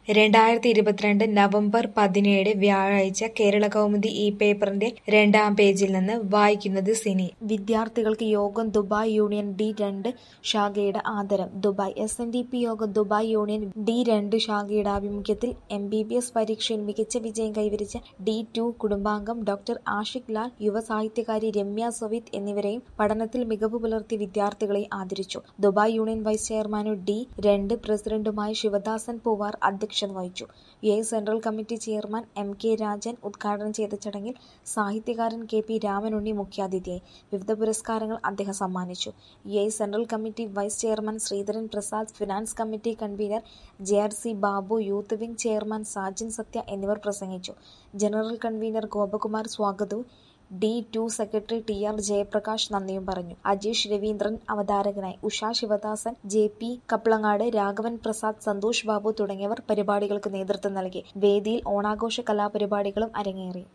രണ്ടായിരത്തി ഇരുപത്തിരണ്ട് നവംബർ പതിനേഴ് വ്യാഴാഴ്ച കേരളകൗമുദി ഈ പേപ്പറിന്റെ രണ്ടാം പേജിൽ നിന്ന് വായിക്കുന്നത് സിനി വിദ്യാർത്ഥികൾക്ക് യോഗം ദുബായ് യൂണിയൻ ഡി രണ്ട് ശാഖയുടെ ആദരം Dubai S N D P Yogam Dubai union D രണ്ട് ശാഖയുടെ ആഭിമുഖ്യത്തിൽ എം ബി ബി എസ് പരീക്ഷയിൽ മികച്ച വിജയം കൈവരിച്ച ഡി ടു കുടുംബാംഗം ഡോക്ടർ ആഷിഖ് ലാൽ യുവ സാഹിത്യകാരി രമ്യ സൊവിത്ത് എന്നിവരെയും പഠനത്തിൽ മികവ് പുലർത്തിയ വിദ്യാർത്ഥികളെയും ആദരിച്ചു ദുബായ് യൂണിയൻ വൈസ് ചെയർമാനും ഡി രണ്ട് പ്രസിഡന്റുമായ ശിവദാസൻ പൂവാർ അധ്യക്ഷത വഹിച്ചു U A central committee chairman M K Rajan ഉദ്ഘാടനം ചെയ്ത ചടങ്ങിൽ സാഹിത്യകാരൻ കെ പി രാമനുണ്ണി മുഖ്യാതിഥിയായി വിവിധ പുരസ്കാരങ്ങൾ അദ്ദേഹം സമ്മാനിച്ചു U A central committee vice chairman Sreedharan Prasad finance committee convener J R C Babu youth wing chairman Sajan Sathya എന്നിവർ പ്രസംഗിച്ചു ജനറൽ കൺവീനർ ഗോപകുമാർ സ്വാഗതവും D two secretary T R Jayaprakash നന്ദിയും പറഞ്ഞു അജീഷ് രവീന്ദ്രൻ അവതാരകനായി ഉഷ ശിവദാസൻ ജെ പി കപ്ലങ്ങാട് രാഘവൻ പ്രസാദ് സന്തോഷ് ബാബു തുടങ്ങിയവർ പരിപാടികൾക്ക് നേതൃത്വം നൽകി വേദിയിൽ ഓണാഘോഷ കലാപരിപാടികളും അരങ്ങേറി